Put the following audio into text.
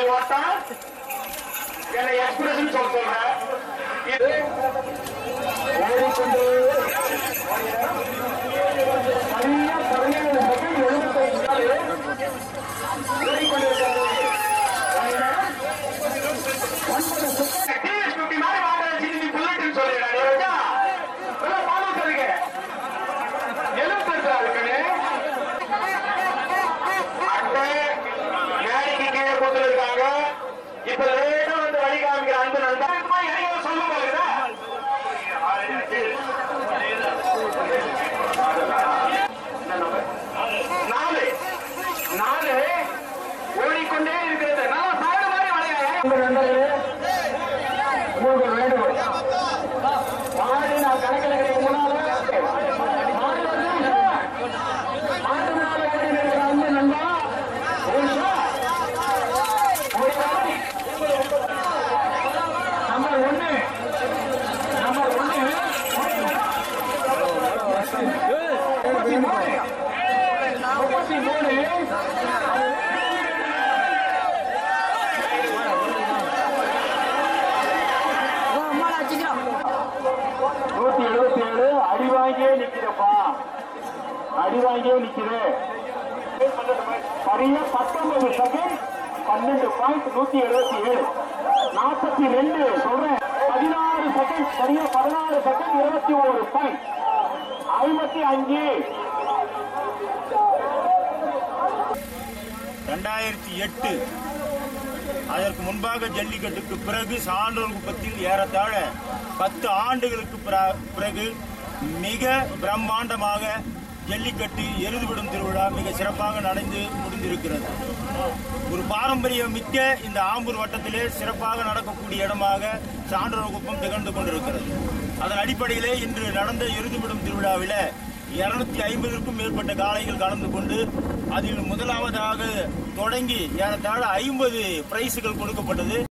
ஓட்டம் என்னை எக்ஸ்பிரஷன் சொல்ல சொல்றேன் இது ஓடிக்கொண்டு சரியா பதினேழு செகண்ட் எழுபத்தைந்து நாள் ஓடிக்கொண்டிருக்கிறது ஒன்பது செகண்ட் டிஎஸ் பிப்டி மாதிரி வாங்க நீ புல்லட்னு சொல்லிடுறேன் ரோஜா ஃபாலோ சொல்லுங்க எழுபத்தெட்டு இருக்குன்னு அட்டை மேடைக்கு கீழே கொடுத்துருக்காங்க இப்ப லேட்டா வந்து வழி காமிக்கிற அன்பு நண்பா இறங்கி சொல்ல போகுதா நாலு நாலு ஓடிக்கொண்டே இருக்கிறது நல்லா சாடு மாதிரி வளையா உங்கள் நண்பர்களே உங்களுக்கு வேண்டுகோள் மாடு நான் கணக்கில் கிடைக்கும் முன்னால மாடு வந்து மாட்டு முன்னால கட்டி இருக்கிற அன்பு நண்பா ஒரு நிமிஷம். ஒரு வாட்டி. நம்பர் ஒண்ணு நம்பர் ஒண்ணு முப்பத்தி மூணு முப்பத்தி மூணு நூத்தி எழுபத்தி ஏழு அடி வாங்கியே நிக்கிறப்பா அடி வாங்கியே நிக்குது சரியா பத்தொன்பது செகண்ட் பன்னெண்டு பாயிண்ட் நூத்தி எழுபத்தி ஏழு நாற்பத்தி ரெண்டு சொல்றேன் பதினாறு செகண்ட் சரியா பதினாறு செகண்ட் இருபத்தி ஒரு பாயிண்ட் ஐம்பத்தி அஞ்சு ரெண்டாயிரத்தி எட்டு அதற்கு முன்பாக ஜல்லிக்கட்டுக்கு பிறகு சான்றோர் குப்பத்தில் ஏறத்தாழ பத்து ஆண்டுகளுக்கு பிற- பிறகு மிக பிரம்மாண்டமாக ஜல்லிக்கட்டு எருதுவிடும் திருவிழா மிக சிறப்பாக நடந்து முடிந்திருக்கிறது ஒரு பாரம்பரியம் மிக்க இந்த ஆம்பூர் வட்டத்திலே சிறப்பாக நடக்கக்கூடிய இடமாக சான்றோர் குப்பம் திகழ்ந்து கொண்டிருக்கிறது அதன் அடிப்படையிலே இன்று நடந்த எருதுவிடும் திருவிழாவில இருநூத்தி ஐம்பதுக்கும் மேற்பட்ட காளைகள் கலந்து கொண்டு அதில் முதலாவதாக தொடங்கி ஏறத்தாழ ஐம்பது பிரைஸுகள் கொடுக்கப்பட்டது